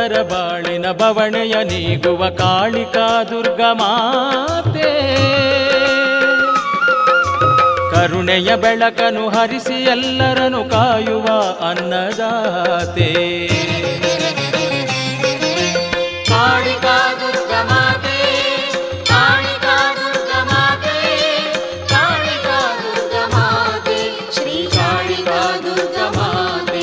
ಭಕ್ತರ ಬಾಳಿನ ಬವಣೆಯ ನೀಗುವ ಕಾಳಿಕಾ ದುರ್ಗ ಮಾತೆ ಕರುಣೆಯ ಬೆಳಕನು ಹರಿಸಿ ಎಲ್ಲರನ್ನು ಕಾಯುವ ಅನ್ನದಾತೆ ಕಾಳಿಕಾ ದುರ್ಗ ಮಾತೆ ಕಾಳಿಕಾ ದುರ್ಗ ಮಾತೆ ಕಾಳಿಕಾ ದುರ್ಗ ಮಾತೆ ಶ್ರೀ ಕಾಳಿಕಾ ದುರ್ಗ ಮಾತೆ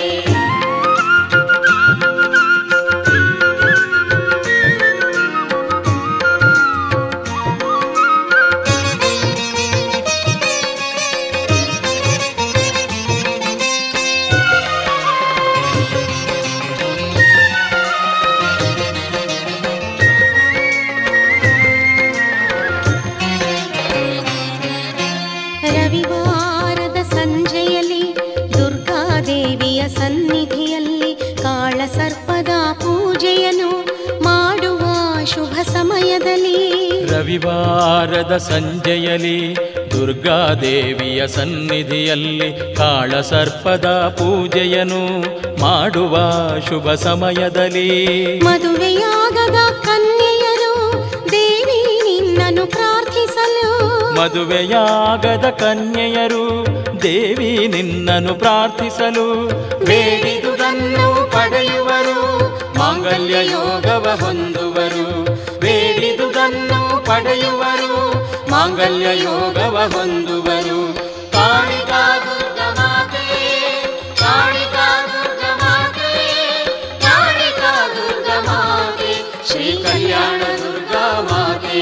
ರವಿವಾರದ ಸಂಜೆಯಲ್ಲಿ ದುರ್ಗಾದೇವಿಯ ಸನ್ನಿಧಿಯಲ್ಲಿ ಕಾಳ ಸರ್ಪದ ಪೂಜೆಯನ್ನು ಮಾಡುವ ಶುಭ ಸಮಯದಲ್ಲಿ ರವಿವಾರದ ಸಂಜೆಯಲ್ಲಿ ದುರ್ಗಾದೇವಿಯ ಸನ್ನಿಧಿಯಲ್ಲಿ ಕಾಳ ಸರ್ಪದ ಪೂಜೆಯನ್ನು ಮಾಡುವ ಶುಭ ಸಮಯದಲ್ಲಿ ಮದುವೆಯಾಗದ ಕನ್ಯೆಯರು ದೇವಿ ನಿನ್ನನ್ನು ಪ್ರಾರ್ಥಿಸಲು ಮದುವೆಯಾಗದ ಕನ್ಯೆಯರು ದೇವಿ ನಿನ್ನನ್ನು ಪ್ರಾರ್ಥಿಸಲು ಬೇಡಿದುದನ್ನು ಪಡೆಯುವರು ಮಾಂಗಲ್ಯ ಯೋಗವ ಹೊಂದುವರು ಬೇಡಿದುದನ್ನು ಪಡೆಯುವರು ಮಾಂಗಲ್ಯ ಯೋಗವ ಹೊಂದುವರು ಕಾಳಿಕಾ ದುರ್ಗ ಮಾತೆ ಕಾಳಿಕಾ ದುರ್ಗ ಮಾತೆ ಕಾಳಿಕಾ ದುರ್ಗ ಮಾತೆ ಶ್ರೀ ಕಲ್ಯಾಣ ದುರ್ಗಾ ಮಾತೆ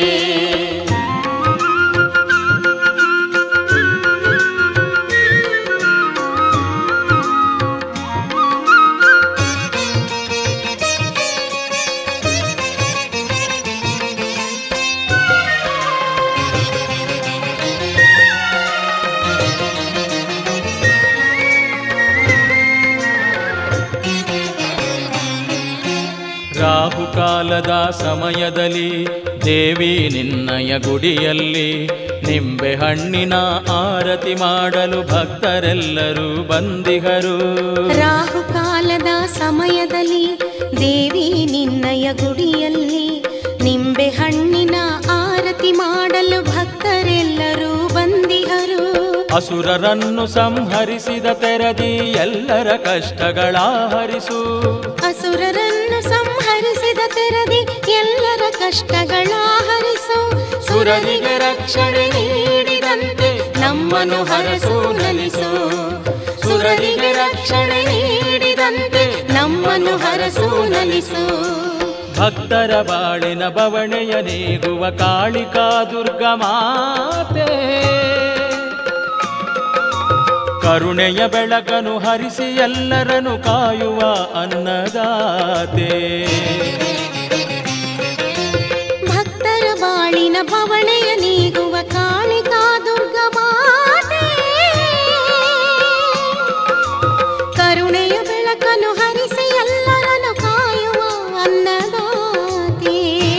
ರಾಹುಕಾಲದ ಸಮಯದಲ್ಲಿ ದೇವಿ ನಿನ್ನಯ ಗುಡಿಯಲ್ಲಿ ನಿಂಬೆ ಹಣ್ಣಿನ ಆರತಿ ಮಾಡಲು ಭಕ್ತರೆಲ್ಲರೂ ಬಂದಿಹರು ರಾಹುಕಾಲದ ಸಮಯದಲ್ಲಿ ದೇವಿ ನಿನ್ನಯ ಗುಡಿಯಲ್ಲಿ ನಿಂಬೆ ಹಣ್ಣಿನ ಆರತಿ ಮಾಡಲು ಭಕ್ತರೆಲ್ಲರೂ ಬಂದಿಹರು ಅಸುರರನ್ನು ಸಂಹರಿಸಿದ ತೆರದಿ ಎಲ್ಲರ ಕಷ್ಟಗಳ ಹರಿಸು ಅಸುರರನ್ನು ಸಂಹರಿಸಿದ ತೆರದಿ ಎಲ್ಲರ ಕಷ್ಟಗಳ ಹರಿಸು ಸುರರಿಗೆ ರಕ್ಷಣೆ ನೀಡಿದಂತೆ ನಮ್ಮನ್ನು ಹರಸು ನಲಿಸು ಸುರರಿಗೆ ರಕ್ಷಣೆ ನೀಡಿದಂತೆ ನಮ್ಮನ್ನು ಹರಸು ನಲಿಸು ಭಕ್ತರ ಬಾಳಿನ ಬವಣೆಯ ನೀಗುವ ಕಾಳಿಕಾ ದುರ್ಗ ಮಾತೆ ಕರುಣೆಯ ಬೆಳಕನು ಹರಿಸಿ ಎಲ್ಲರನ್ನು ಕಾಯುವ ಅನ್ನದಾತೆ ಭಕ್ತರ ಬಾಳಿನ ಭವಣೆಯ ನೀಗುವ ಕಾಳಿಕಾ ದುರ್ಗ ಮಾತೆ ಕರುಣೆಯ ಬೆಳಕನ್ನು ಹರಿಸಿ ಎಲ್ಲರನ್ನು ಕಾಯುವ ಅನ್ನದಾತೆ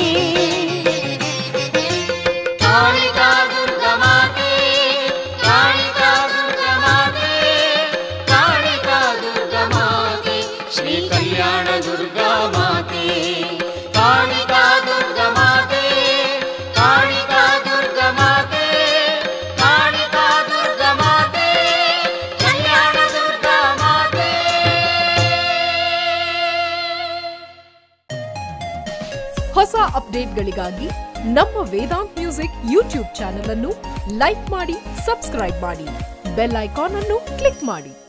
ಕಾಳಿಕಾ ದುರ್ಗ ಮಾತೆ ಕಾಳಿಕಾ ದುರ್ಗ ಮಾತೆ ಕಾಳಿಕಾ ದುರ್ಗ ಮಾತೆ ಶ್ರೀ ಕಲ್ಯಾಣ ದುರ್ಗಾ ಮಾತೆ ಕಾಳಿಕಾ ದುರ್ಗ ಮಾತೆ ಕಾಳಿಕಾ ದುರ್ಗ ಮಾತೆ ಕಾಳಿಕಾ ದುರ್ಗ ಮಾತೆ ಕಲ್ಯಾಣ ದುರ್ಗಾ ಮಾತೆ ಹೊಸ ಅಪ್ಡೇಟ್ಗಳಿಗಾಗಿ ನಮ್ಮ ವೇದಾಂತ್ ಮ್ಯೂಸಿಕ್ ಯೂಟ್ಯೂಬ್ ಚಾನೆಲ್ ಅನ್ನು ಲೈಕ್ ಮಾಡಿ ಸಬ್ಸ್ಕ್ರೈಬ್ ಮಾಡಿ ಬೆಲ್ ಐಕಾನ್ ಅನ್ನು ಕ್ಲಿಕ್ ಮಾಡಿ